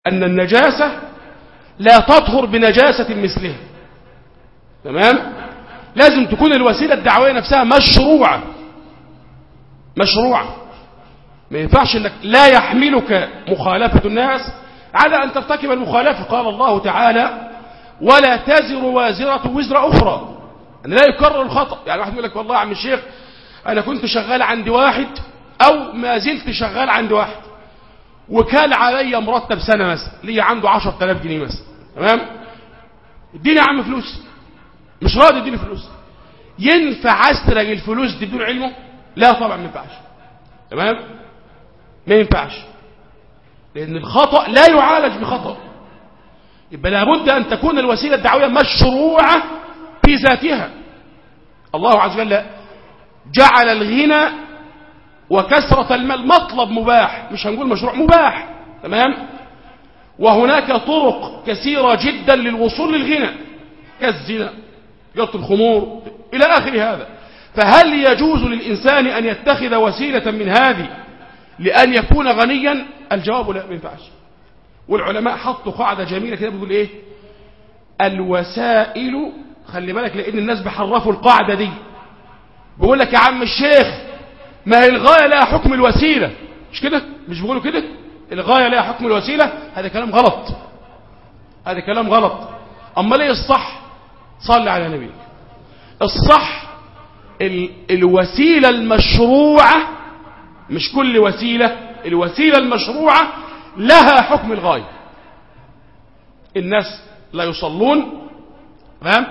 أن النجاسة لا تطهر بنجاسة مثلها تمام لازم تكون الوسيلة الدعوية نفسها مشروعة مشروعة ما ينفعش انك لا يحملك مخالفة الناس على ان ترتكب المخالفة قال الله تعالى ولا تزر وازرة وزر اخرى ان لا يكرر الخطأ يعني واحد يقول لك والله يا عم الشيخ انا كنت شغال عند واحد او ما زلت شغال عند واحد وكان عليا مرتب سنة مثلا ليا عنده 10000 جنيه مثلا تمام اديني يا عم فلوس مش راضي يديني فلوس ينفع اسرق الفلوس دي بدون علمه لا طبعا ما ينفعش تمام ما ينفعش لان الخطأ لا يعالج بخطأ يبقى لابد ان تكون الوسيلة الدعوية مشروعة في ذاتها الله عز وجل جعل الغنى وكثرة المال مطلب مباح مش هنقول مشروع مباح تمام وهناك طرق كثيرة جدا للوصول للغنى كالزنا جلط الخمور إلى آخر هذا فهل يجوز للإنسان أن يتخذ وسيلة من هذه لأن يكون غنيا الجواب لا ما ينفعش والعلماء حطوا قاعدة جميلة كده بيقول إيه الوسائل خلي بالك لأن الناس بيحرفوا القاعدة دي بيقول لك يا عم الشيخ ما هي الغاية لها حكم الوسيلة مش كده مش بيقولوا كده الغاية لها حكم الوسيلة هذا كلام غلط هذا كلام غلط أما ليه الصح صلي على نبيك الصح ال الوسيلة المشروعة مش كل وسيلة الوسيلة المشروعة لها حكم الغاية الناس لا يصلون تمام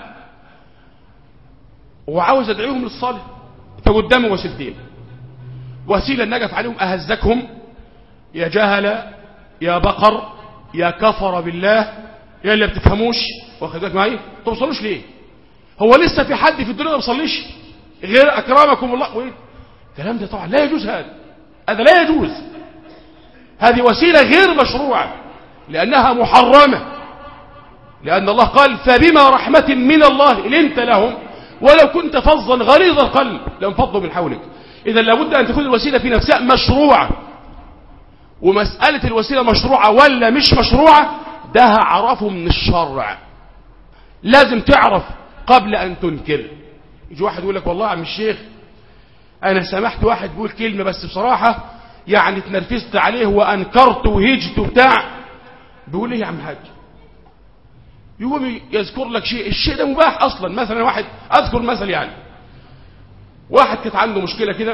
وعاوز ادعيهم للصلاة فقدامه وسيلتين وسيلة نجف عليهم أهزكهم يا جهل يا بقر يا كفر بالله يا اللي بتفهموش واخد بالك معايا توصلوش ليه هو لسه في حد في الدنيا ما بيصليش غير اكرمكم الله وين الكلام ده طبعا لا يجوز هذا هذا لا يجوز هذه وسيلة غير مشروعة لأنها محرمة لأن الله قال فبما رحمة من الله لنت لهم ولو كنت فظا غليظ القلب لانفضوا من حولك إذا لابد أن تكون الوسيلة في نفسها مشروعة ومسألة الوسيلة مشروعة ولا مش مشروعة ده عرفه من الشرع لازم تعرف قبل أن تنكر يجي واحد يقول لك والله يا عم الشيخ أنا سمحت واحد بيقول كلمة بس بصراحة يعني اتنرفزت عليه وأنكرت وهجت وبتاع بيقول ايه يا عم حاج يقوم يذكر لك شيء الشيء ده مباح أصلا مثلا واحد أذكر مثل يعني واحد كانت عنده مشكلة كده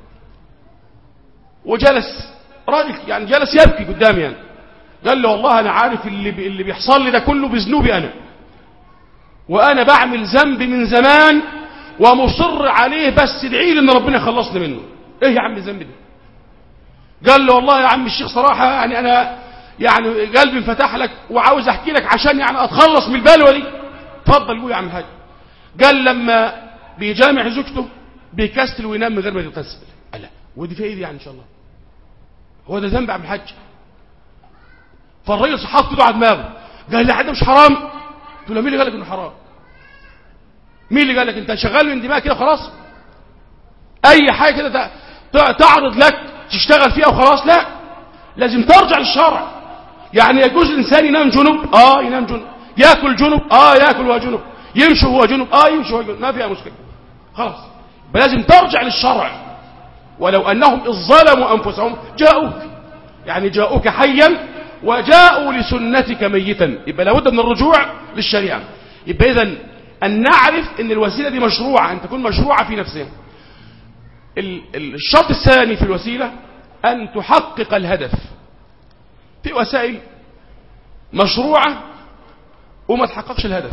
وجلس راجل يعني جلس يبكي قدامي يعني قال له والله أنا عارف اللي, بي اللي بيحصل لي ده كله بذنوبي أنا وأنا بعمل ذنب من زمان ومصر عليه بس ادعي لي ان ربنا يخلصني منه ايه يا عم الذنب ده قال له والله يا عم الشيخ صراحة يعني انا يعني قلبي انفتح لك وعاوز احكي لك عشان يعني اتخلص من البلوه دي اتفضل قول يا عم الحاج قال لما بيجامع زوجته بيكسل وينام من غير ما يغتسل قال لا ودي فيها ايه دي يعني ان شاء الله هو ده ذنب يا عم الحاج فالرئيس حط ايده على دماغه قال لا ده مش حرام قلت له مين اللي قال لك انه حرام مين اللي قال لك انت شغال من دماغك كده خلاص اي حاجه كده تعرض لك تشتغل فيها وخلاص لا لازم ترجع للشرع يعني يجوز الانسان ينام جنب اه ينام جنب ياكل جنب اه ياكل وهو جنب يمشي وهو جنب اه يمشي وهو جنب ما فيها مشكله خلاص لازم ترجع للشرع ولو انهم اذ ظلموا انفسهم جاءوك يعني جاءوك حيا وجاءوا لسنتك ميتا يبقى لابد من الرجوع للشريعه يبقى اذا أن نعرف أن الوسيلة دي مشروعة أن تكون مشروعة في نفسها الشرط الثاني في الوسيلة أن تحقق الهدف في وسائل مشروعة وما تحققش الهدف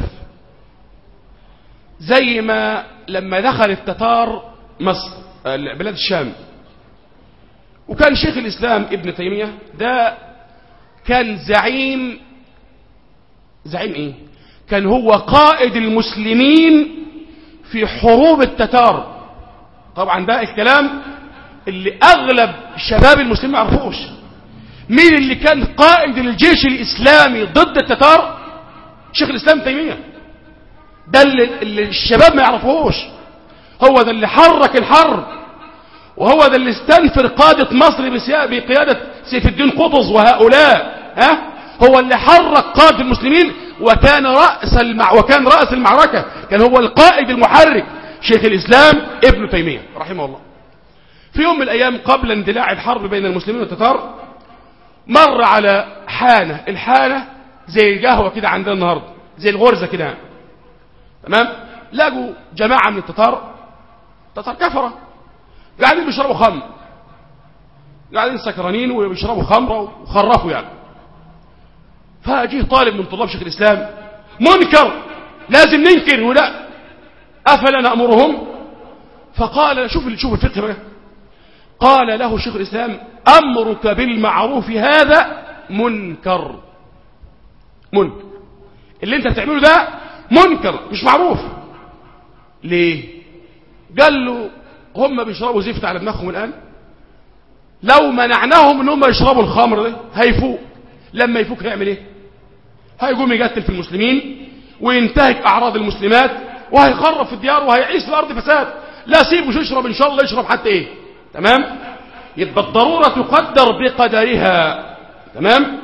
زي ما لما دخل التتار مصر بلاد الشام وكان شيخ الإسلام ابن تيمية ده كان زعيم زعيم ايه كان هو قائد المسلمين في حروب التتار طبعا ده الكلام اللي اغلب شباب المسلمين ما يعرفوش مين اللي كان قائد الجيش الاسلامي ضد التتار شيخ الاسلام تيميه ده اللي, اللي الشباب ما يعرفوش هو ده اللي حرك الحرب وهو ده اللي استنفر قادة مصر بقيادة سيف الدين قطز وهؤلاء ها هو اللي حرك قائد المسلمين وكان رأس المع... وكان رأس المعركة كان هو القائد المحرك شيخ الإسلام ابن تيمية رحمه الله في يوم من الأيام قبل اندلاع الحرب بين المسلمين والتتار مر على حانة الحانة زي القهوة كده عندنا النهاردة زي الغرزة كده تمام لقوا جماعة من التتار تتار كفرة قاعدين بيشربوا خمر قاعدين سكرانين وبيشربوا خمرة وخرفوا يعني فجيه طالب من طلاب شيخ الإسلام منكر لازم ننكر ولا أفلا نأمرهم فقال شوف شوف الفقه بقى قال له شيخ الإسلام أمرك بالمعروف هذا منكر منكر اللي انت بتعمله ده منكر مش معروف ليه قال له هم بيشربوا زفت على دماغهم الآن لو منعناهم ان هم يشربوا الخمر ده هيفوق لما يفوق هيعمل ايه هيقوم يقتل في المسلمين وينتهك اعراض المسلمات وهيخرب في الديار وهيعيش في الارض فساد لا سيبه يشرب ان شاء الله يشرب حتى ايه تمام يبقى الضرورة تقدر بقدرها تمام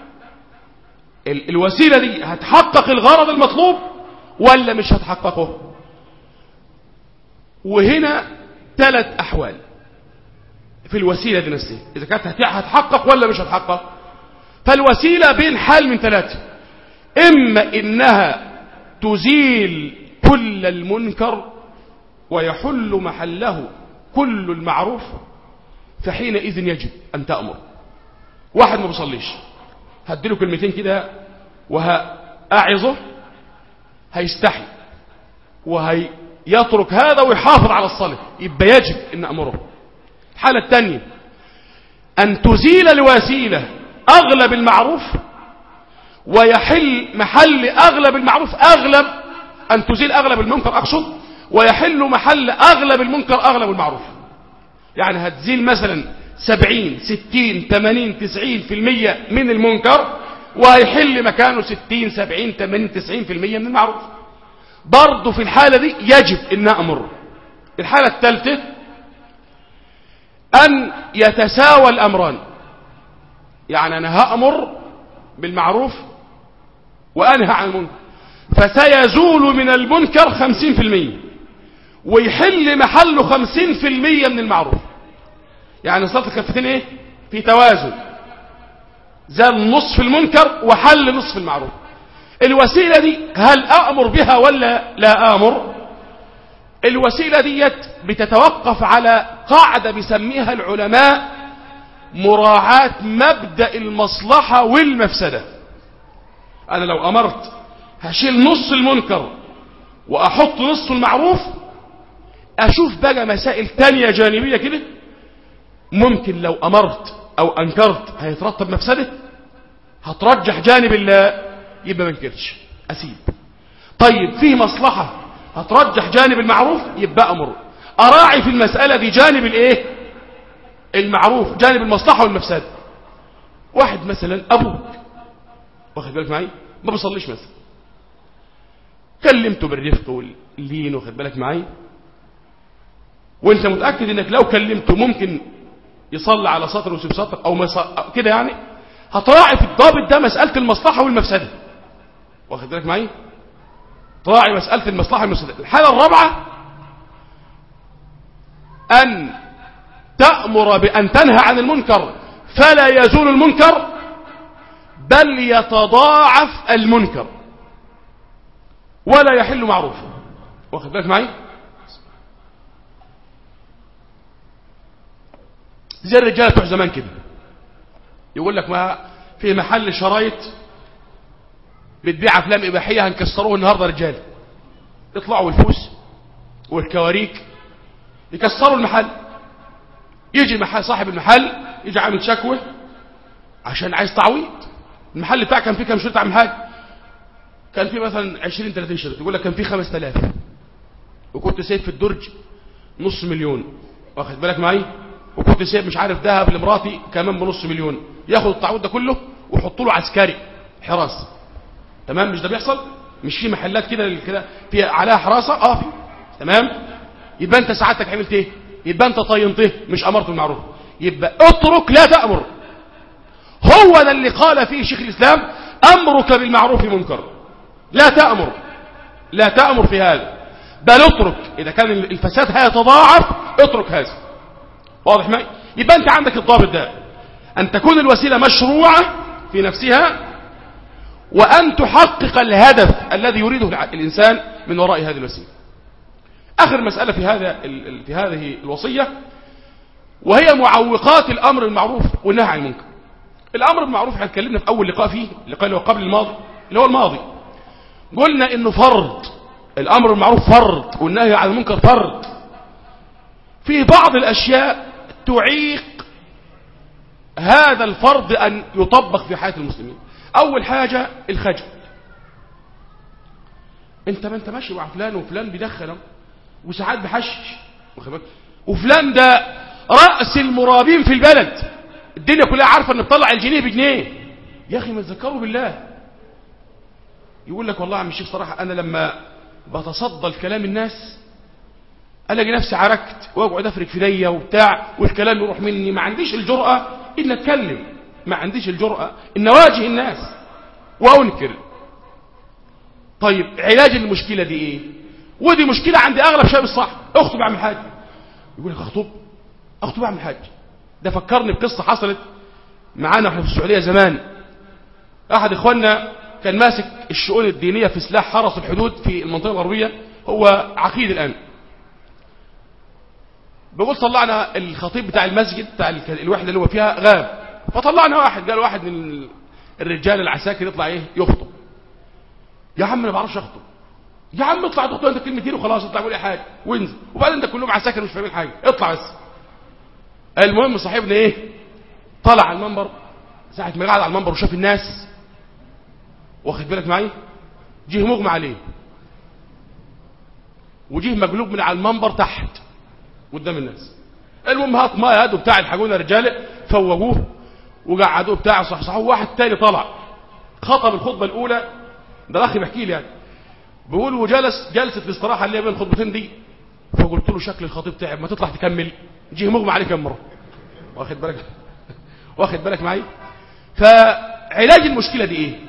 ال الوسيلة دي هتحقق الغرض المطلوب ولا مش هتحققه وهنا ثلاث احوال في الوسيلة دي نفسها إذا كانت هتحقق ولا مش هتحقق فالوسيلة بين حال من ثلاثة إما إنها تزيل كل المنكر ويحل محله كل المعروف فحينئذ يجب أن تأمر واحد ما بيصليش هديله كلمتين كده وهأعظه هيستحي وهيترك هذا ويحافظ على الصلاة يبقى يجب أن أمره الحالة الثانية أن تزيل الوسيلة أغلب المعروف ويحل محل أغلب المعروف أغلب أن تزيل أغلب المنكر أقصد ويحل محل أغلب المنكر أغلب المعروف يعني هتزيل مثلا سبعين ستين تمانين تسعين في المية من المنكر وهيحل مكانه ستين سبعين تمانين تسعين في المية من المعروف برضه في الحالة دي يجب أن نأمر الحالة الثالثة أن يتساوى الأمران يعني أنا هأمر بالمعروف وأنهى عن المنكر فسيزول من المنكر خمسين في المية ويحل محله خمسين في المية من المعروف يعني صلاة الكفتين ايه في توازن زال نصف المنكر وحل نصف المعروف الوسيلة دي هل أأمر بها ولا لا أأمر الوسيلة ديت بتتوقف على قاعدة بيسميها العلماء مراعاة مبدأ المصلحة والمفسدة أنا لو أمرت هشيل نص المنكر وأحط نص المعروف أشوف بقى مسائل تانية جانبية كده ممكن لو أمرت أو أنكرت هيترتب مفسدة هترجح جانب الله يبقى ما انكرش أسيب طيب فيه مصلحة هترجح جانب المعروف يبقى أمر أراعي في المسألة دي جانب الإيه المعروف جانب المصلحة والمفسدة واحد مثلا أبوك واخد بالك معي ما بيصليش مثلا كلمته بالرفق واللين واخد بالك معي وانت متأكد انك لو كلمته ممكن يصلي على سطر ويسيب سطر او مص... كده يعني هتراعي في الضابط ده مسألة المصلحة والمفسدة واخد بالك معي تراعي مسألة المصلحة والمفسدة الحالة الرابعة أن تأمر بأن تنهى عن المنكر فلا يزول المنكر بل يتضاعف المنكر ولا يحل معروفا واخد بالك معي زي الرجاله بتوع زمان كده يقول لك ما في محل شرايط بتبيع افلام اباحيه هنكسروه النهارده رجال يطلعوا الفوس والكواريك يكسروا المحل يجي المحل صاحب المحل يجي عامل شكوى عشان عايز تعويض المحل بتاعك كان فيه كام شريط عامل حاجه كان فيه مثلا 20 30 شريط يقول لك كان فيه 5000 وكنت سايب في الدرج نص مليون واخد بالك معي وكنت سايب مش عارف ذهب لمراتي كمان بنص مليون ياخد التعويض ده كله ويحط له عسكري حراسه تمام مش ده بيحصل مش في محلات كده كده في عليها حراسه اه في تمام يبقى انت سعادتك عملت ايه يبقى انت طينته مش امرت بالمعروف يبقى اترك لا تامر هو ده اللي قال فيه شيخ الإسلام أمرك بالمعروف منكر لا تأمر لا تأمر في هذا بل اترك إذا كان الفساد هيتضاعف اترك هذا واضح معي يبقى أنت عندك الضابط ده أن تكون الوسيلة مشروعة في نفسها وأن تحقق الهدف الذي يريده الإنسان من وراء هذه الوسيلة آخر مسألة في هذا في هذه الوصية وهي معوقات الأمر المعروف والنهي عن المنكر الأمر المعروف احنا اتكلمنا في أول لقاء فيه اللقاء اللي هو قبل الماضي اللي هو الماضي قلنا إنه فرض الأمر المعروف فرض والنهي عن المنكر فرض فيه بعض الأشياء تعيق هذا الفرض أن يطبق في حياة المسلمين أول حاجة الخجل انت ما انت ماشي مع فلان وفلان بيدخن وساعات بحشش وفلان ده رأس المرابين في البلد الدنيا كلها عارفة ان تطلع الجنيه بجنيه يا اخي ما تذكروا بالله يقول لك والله يا عم الشيخ صراحة انا لما بتصدى لكلام الناس الاقي نفسي عركت واقعد افرك في ديا وبتاع والكلام يروح مني ما عنديش الجرأة ان اتكلم ما عنديش الجرأة ان اواجه الناس وانكر طيب علاج المشكلة دي ايه ودي مشكلة عند اغلب شباب الصح اخطب اعمل حاجة يقول لك اخطب اخطب اعمل حاجة ده فكرني بقصة حصلت معانا احنا في السعودية زمان احد اخواننا كان ماسك الشؤون الدينية في سلاح حرس الحدود في المنطقة الغربية هو عقيد الان بيقول طلعنا الخطيب بتاع المسجد بتاع الوحدة اللي هو فيها غاب فطلعنا واحد قال واحد من الرجال العساكر يطلع ايه يخطب يا عم انا ما بعرفش اخطب يا عم اطلع دكتور انت كلمتين وخلاص اطلع قول اي حاجه وانزل وبعدين ده كلهم عساكر مش فاهمين حاجه اطلع بس المهم صاحبنا ايه طلع على المنبر ساعه ما قعد على المنبر وشاف الناس واخد بالك معايا جه مغمى عليه وجه مقلوب من على المنبر تحت قدام الناس المهم هات ما يد بتاع الحاجونه رجاله فوقوه وقعدوه بتاع صحصحوه واحد تاني طلع خطب الخطبه الاولى ده الاخ بيحكي لي يعني بيقول وجلس جلسه الاستراحه اللي هي بين الخطبتين دي فقلت له شكل الخطيب تعب ما تطلع تكمل جه مغمى عليه كم مره واخد بالك واخد بالك معي فعلاج المشكله دي ايه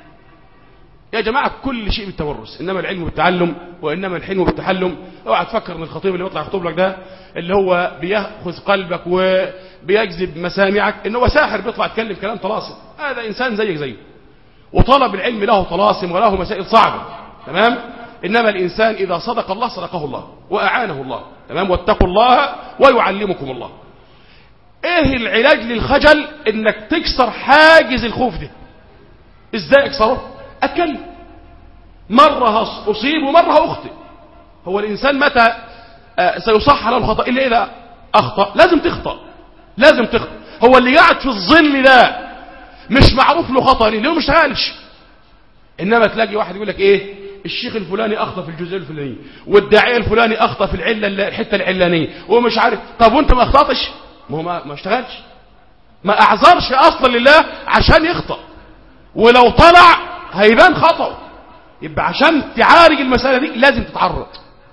يا جماعه كل شيء بالتورث انما العلم بالتعلم وانما الحلم بالتحلم اوعى تفكر ان الخطيب اللي بيطلع يخطب لك ده اللي هو بياخذ قلبك وبيجذب مسامعك ان هو ساحر بيطلع يتكلم كلام طلاسم هذا انسان زيك زيه وطلب العلم له طلاسم وله مسائل صعبه تمام انما الانسان اذا صدق الله صدقه الله واعانه الله تمام واتقوا الله ويعلمكم الله ايه العلاج للخجل انك تكسر حاجز الخوف ده ازاي اكسره اتكلم مره اصيب ومره اخطئ هو الانسان متى سيصح له الخطا الا اذا اخطا لازم تخطا لازم تخطا هو اللي قاعد في الظل ده مش معروف له خطا ليه ليه مش اشتغلش انما تلاقي واحد يقول لك ايه الشيخ الفلاني اخطا في الجزئيه الفلانيه والداعيه الفلاني اخطا في العله الحته العلانيه ومش عارف طب وانت ما اخطاتش ما هو ما, ما اشتغلش ما اعذرش اصلا لله عشان يخطا ولو طلع هيبان خطأه يبقى عشان تعالج المسألة دي لازم تتعرض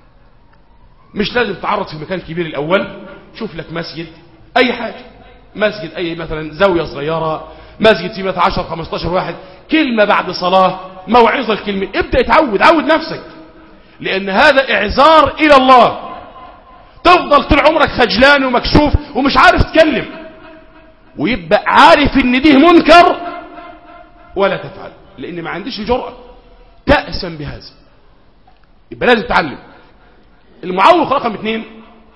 مش لازم تتعرض في مكان كبير الأول شوف لك مسجد أي حاجة مسجد أي مثلا زاوية صغيرة مسجد فيه 10 15 واحد كلمة بعد صلاة موعظة الكلمة ابدأ اتعود عود نفسك لأن هذا إعذار إلى الله تفضل طول عمرك خجلان ومكشوف ومش عارف تتكلم ويبقى عارف ان دي منكر ولا تفعل لان ما عنديش الجرأة تأسم بهذا يبقى لازم تتعلم المعوق رقم اثنين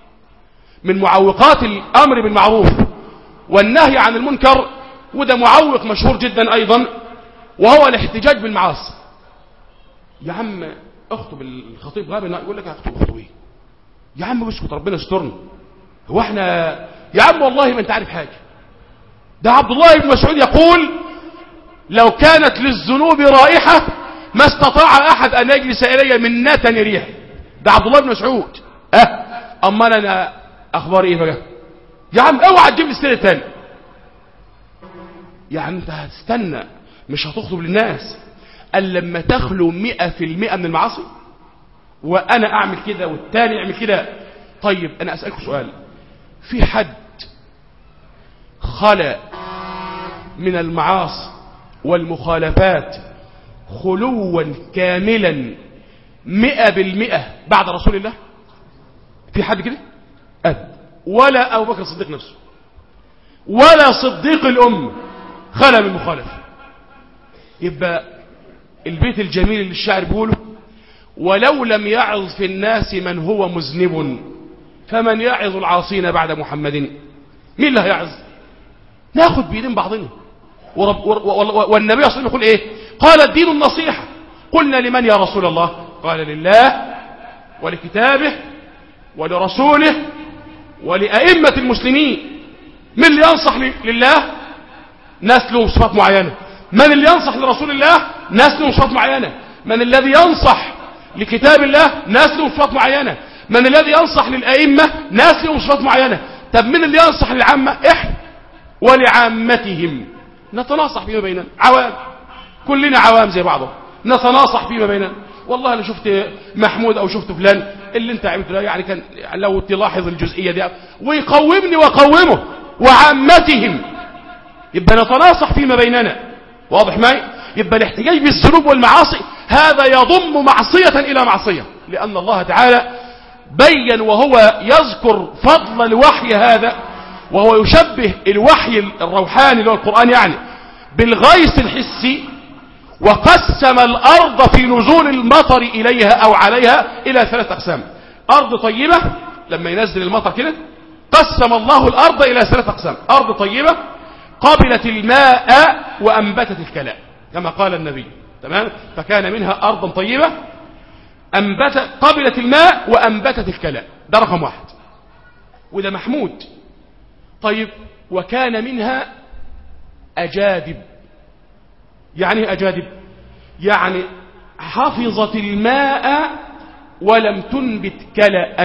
من معوقات الامر بالمعروف والنهي عن المنكر وده معوق مشهور جدا ايضا وهو الاحتجاج بالمعاصي يا عم اخطب الخطيب غاب يقول لك اخطب اخطب ايه يا عم اسكت ربنا يسترنا هو احنا يا عم والله ما انت عارف حاجه ده عبد الله بن مسعود يقول لو كانت للذنوب رائحة ما استطاع أحد أن يجلس إلي من نتن ريح ده عبد الله بن مسعود أه أما أنا أخبار إيه بقى يا عم اوعى تجيب لي سيرة تاني يا عم أنت هتستنى مش هتخطب للناس قال لما تخلو مئة في المئة من المعاصي وأنا أعمل كده والتاني يعمل كده طيب أنا أسألكم سؤال في حد خلى من المعاصي والمخالفات خلوا كاملا مئة بالمئة بعد رسول الله في حد كده أب ولا أبو بكر الصديق نفسه ولا صديق الأمة خلى من مخالفة يبقى البيت الجميل اللي الشاعر بيقوله ولو لم يعظ في الناس من هو مذنب فمن يعظ العاصين بعد محمد مين اللي هيعظ ناخد بيدين بعضنا ورب والنبي صلى الله عليه وسلم يقول ايه قال الدين النصيحة قلنا لمن يا رسول الله قال لله ولكتابه ولرسوله ولأئمة المسلمين من اللي ينصح لله ناس له صفات معينة من اللي ينصح لرسول الله ناس له صفات معينة من الذي ينصح لكتاب الله ناس له صفات معينة من الذي ينصح للأئمة ناس له صفات معينة طب من اللي ينصح للعامة احنا ولعامتهم نتناصح فيما بيننا عوام كلنا عوام زي بعضهم نتناصح فيما بيننا والله انا شفت محمود او شفت فلان اللي انت عملته ده يعني كان لو تلاحظ الجزئيه دي ويقومني واقومه وعامتهم يبقى نتناصح فيما بيننا واضح معي يبقى الاحتجاج بالذنوب والمعاصي هذا يضم معصيه الى معصيه لان الله تعالى بين وهو يذكر فضل الوحي هذا وهو يشبه الوحي الروحاني اللي هو القرآن يعني بالغيث الحسي وقسم الأرض في نزول المطر إليها أو عليها إلى ثلاث أقسام أرض طيبة لما ينزل المطر كده قسم الله الأرض إلى ثلاث أقسام أرض طيبة قبلت الماء وأنبتت الكلاء كما قال النبي تمام فكان منها أرضا طيبة أنبت قبلت الماء وأنبتت الكلاء ده رقم واحد وده محمود طيب وكان منها أجادب يعني أجادب يعني حفظت الماء ولم تنبت كلأ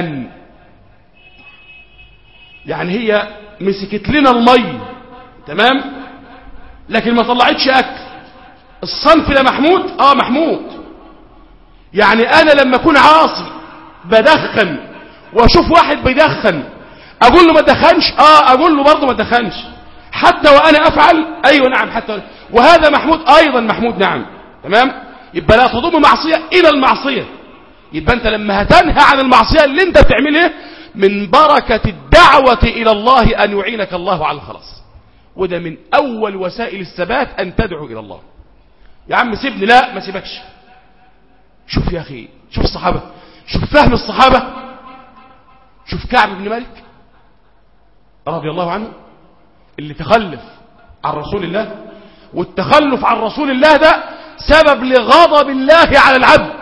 يعني هي مسكت لنا المي تمام لكن ما طلعتش أكل الصنف ده محمود اه محمود يعني انا لما اكون عاصي بدخن واشوف واحد بيدخن اقول له ما تدخنش اه اقول له برضه ما تدخنش حتى وانا افعل ايوه نعم حتى وهذا محمود ايضا محمود نعم تمام يبقى لا تضم معصيه الى المعصيه يبقى انت لما هتنهى عن المعصيه اللي انت بتعملها من بركه الدعوه الى الله ان يعينك الله على الخلاص وده من اول وسائل الثبات ان تدعو الى الله يا عم سيبني لا ما سيبكش شوف يا اخي شوف الصحابه شوف فهم الصحابه شوف كعب بن مالك رضي الله عنه اللي تخلف عن رسول الله والتخلف عن رسول الله ده سبب لغضب الله على العبد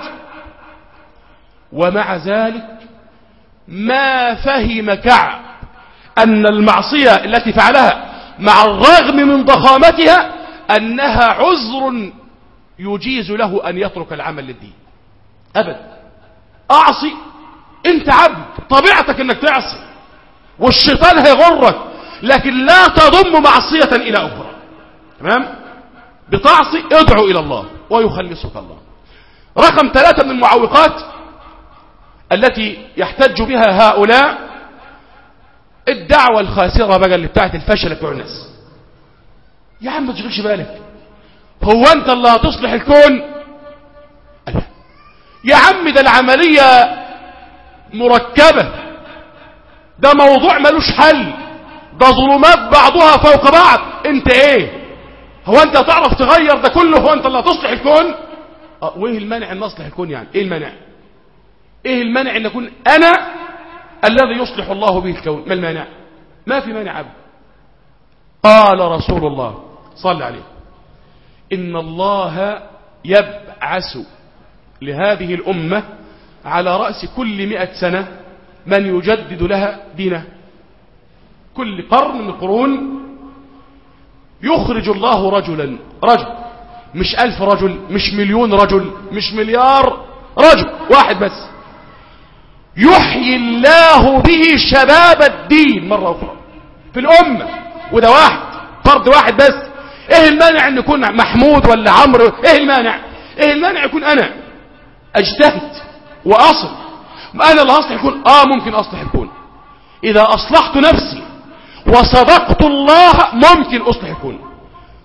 ومع ذلك ما فهم كعب أن المعصية التي فعلها مع الرغم من ضخامتها أنها عذر يجيز له أن يترك العمل للدين أبدا أعصي أنت عبد طبيعتك أنك تعصي والشيطان هيغرك لكن لا تضم معصية إلى أخرى تمام بتعصي ادعو إلى الله ويخلصك الله رقم ثلاثة من المعوقات التي يحتج بها هؤلاء الدعوة الخاسرة بقى اللي بتاعت الفشل بتوع الناس يا عم ما تشغلش بالك هو انت اللي هتصلح الكون ألا. يا عم ده العملية مركبة ده موضوع ملوش حل ده ظلمات بعضها فوق بعض انت ايه هو انت تعرف تغير ده كله هو انت اللي هتصلح الكون اه وايه المانع ان اصلح الكون يعني ايه المانع ايه المانع ان اكون انا الذي يصلح الله به الكون ما المانع ما في مانع ابدا قال رسول الله صلى عليه إن الله يبعث لهذه الأمة على رأس كل مئة سنة من يجدد لها دينه كل قرن من القرون يخرج الله رجلا رجل مش ألف رجل مش مليون رجل مش مليار رجل واحد بس يحيي الله به شباب الدين مرة أخرى في الأمة وده واحد فرد واحد بس ايه المانع ان يكون محمود ولا عمرو ايه المانع ايه المانع يكون انا اجتهد واصل انا اللي اصلح الكون اه ممكن اصلح الكون اذا اصلحت نفسي وصدقت الله ممكن اصلح الكون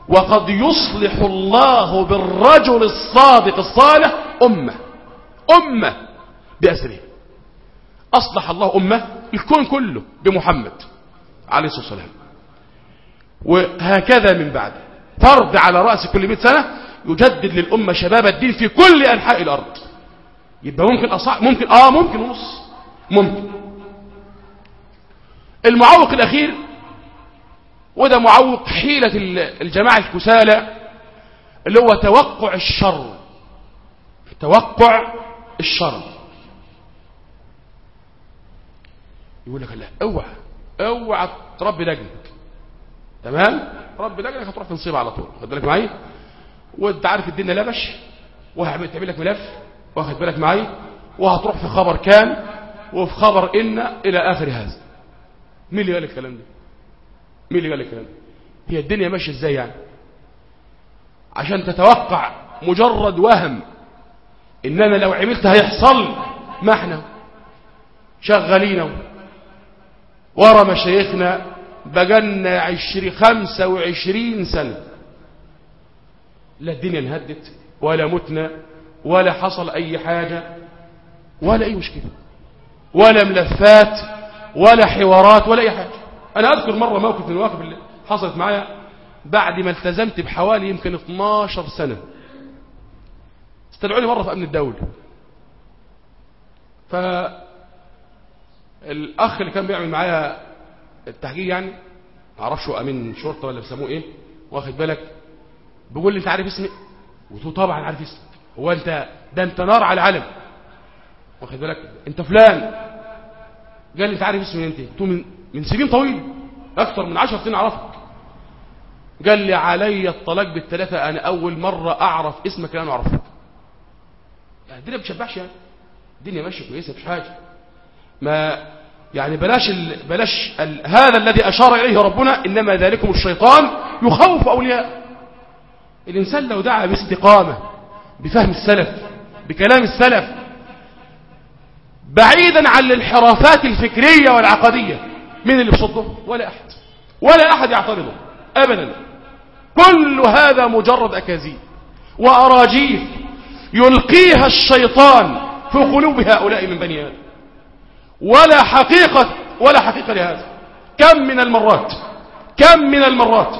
وقد يصلح الله بالرجل الصادق الصالح أمة أمة بأسره أصلح الله أمة الكون كله بمحمد عليه الصلاة والسلام وهكذا من بعد فرد على رأس كل مئة سنة يجدد للأمة شباب الدين في كل أنحاء الأرض يبقى ممكن أصح ممكن آه ممكن ونص ممكن المعوق الأخير وده معوق حيلة الجماعة الكسالى اللي هو توقع الشر توقع الشر يقول لك لا اوعى اوعى تربي لجنك تمام ربي لجنك هتروح في نصيب على طول خد بالك معايا وانت عارف الدنيا لبش وهتعمل لك ملف واخد بالك معايا وهتروح في خبر كان وفي خبر ان الى اخر هذا مين اللي قال الكلام ده مين اللي قال الكلام ده هي الدنيا ماشيه ازاي يعني عشان تتوقع مجرد وهم ان انا لو عملت هيحصل ما احنا شغالين ورا مشايخنا بقالنا عشرين خمسة وعشرين سنة لا الدنيا انهدت ولا متنا ولا حصل أي حاجة ولا أي مشكلة ولا ملفات ولا حوارات ولا أي حاجة أنا أذكر مرة موقف من المواقف اللي حصلت معايا بعد ما التزمت بحوالي يمكن 12 سنة استدعوني مرة في أمن الدولة فالأخ اللي كان بيعمل معايا التحقيق يعني ما اعرفش هو امين شرطه ولا بيسموه ايه واخد بالك بيقول لي انت عارف اسمي قلت له طبعا عارف اسمك هو انت ده انت نار على العلم واخد بالك انت فلان قال لي انت عارف اسمي انت قلت له من من سنين طويل اكثر من 10 سنين اعرفك قال لي علي الطلاق بالثلاثه انا اول مره اعرف اسمك انا اعرفك يعني الدنيا ما بتشبعش يعني الدنيا ماشيه كويسه مفيش حاجه ما يعني بلاش ال... بلاش ال... هذا الذي أشار إليه ربنا إنما ذلكم الشيطان يخوف أولياء الإنسان لو دعا باستقامة بفهم السلف بكلام السلف بعيدا عن الانحرافات الفكرية والعقدية من اللي بصده ولا أحد ولا أحد يعترضه أبدا كل هذا مجرد أكاذيب وأراجيف يلقيها الشيطان في قلوب هؤلاء من بني آدم ولا حقيقة ولا حقيقة لهذا كم من المرات كم من المرات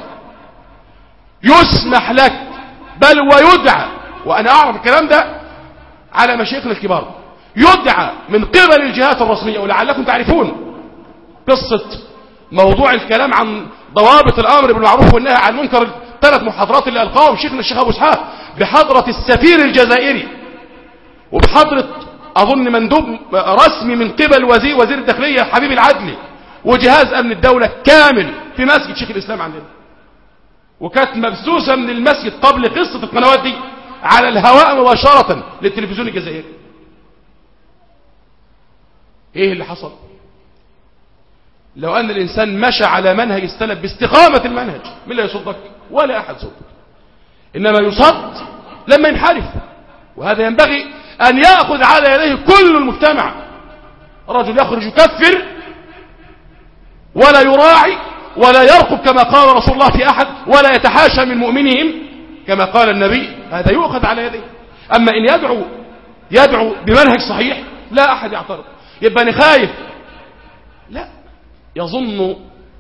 يسمح لك بل ويدعى وأنا أعرف الكلام ده على مشايخنا الكبار يدعى من قبل الجهات الرسمية ولعلكم تعرفون قصة موضوع الكلام عن ضوابط الأمر بالمعروف والنهي عن المنكر الثلاث محاضرات اللي ألقاهم شيخنا الشيخ أبو إسحاق بحضرة السفير الجزائري وبحضرة أظن مندوب رسمي من قبل وزير وزير الداخلية حبيب العدلي وجهاز أمن الدولة كامل في مسجد شيخ الإسلام عندنا وكانت مبسوسة من المسجد قبل قصة القنوات دي على الهواء مباشرة للتلفزيون الجزائري ايه اللي حصل لو ان الانسان مشى على منهج السلف باستقامة المنهج من لا يصدك ولا احد صدك انما يصد لما ينحرف وهذا ينبغي أن يأخذ على يديه كل المجتمع رجل يخرج يكفر ولا يراعي ولا يرقب كما قال رسول الله في أحد ولا يتحاشى من مؤمنهم كما قال النبي هذا يؤخذ على يديه أما إن يدعو يدعو بمنهج صحيح لا أحد يعترض يبقى أنا خايف لا يظن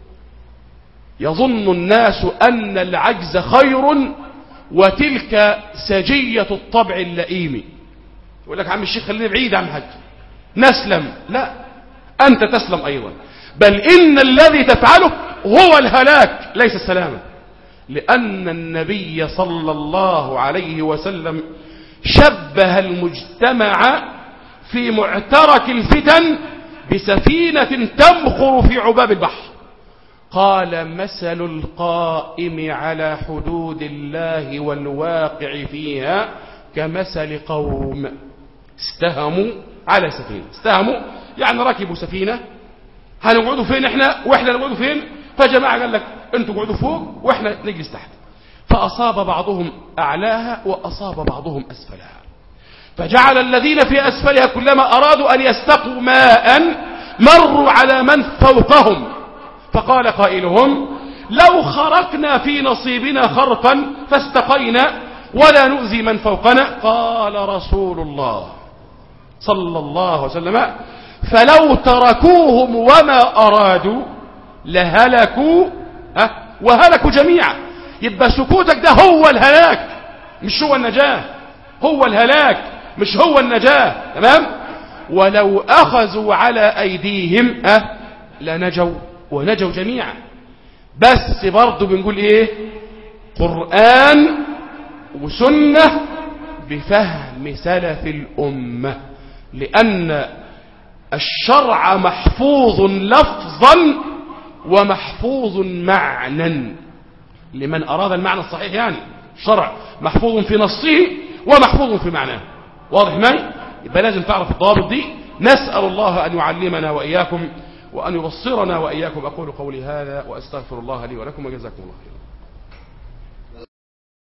يظن الناس أن العجز خير وتلك سجية الطبع اللئيم يقول لك عم الشيخ خلينا بعيد عن الحج نسلم لا أنت تسلم أيضا بل إن الذي تفعله هو الهلاك ليس السلامة لأن النبي صلى الله عليه وسلم شبه المجتمع في معترك الفتن بسفينة تمخر في عباب البحر قال مثل القائم على حدود الله والواقع فيها كمثل قوم استهموا على سفينة استهموا يعني ركبوا سفينة هنقعدوا فين احنا واحنا نقعدوا فين فجماعة قال لك انتوا قعدوا فوق واحنا نجلس تحت فأصاب بعضهم أعلاها وأصاب بعضهم أسفلها فجعل الذين في أسفلها كلما أرادوا أن يستقوا ماء مروا على من فوقهم فقال قائلهم لو خرقنا في نصيبنا خرقا فاستقينا ولا نؤذي من فوقنا قال رسول الله صلى الله عليه وسلم فلو تركوهم وما أرادوا لهلكوا ها وهلكوا جميعا يبقى سكوتك ده هو الهلاك مش هو النجاة هو الهلاك مش هو النجاة تمام ولو أخذوا على أيديهم ها لنجوا ونجوا جميعا بس برضه بنقول ايه قرآن وسنة بفهم سلف الأمة لأن الشرع محفوظ لفظا ومحفوظ معنى لمن أراد المعنى الصحيح يعني شرع محفوظ في نصه ومحفوظ في معناه واضح معي يبقى لازم تعرف الضوابط دي نسأل الله أن يعلمنا وإياكم وأن يبصرنا وإياكم أقول قولي هذا وأستغفر الله لي ولكم وجزاكم الله خيرا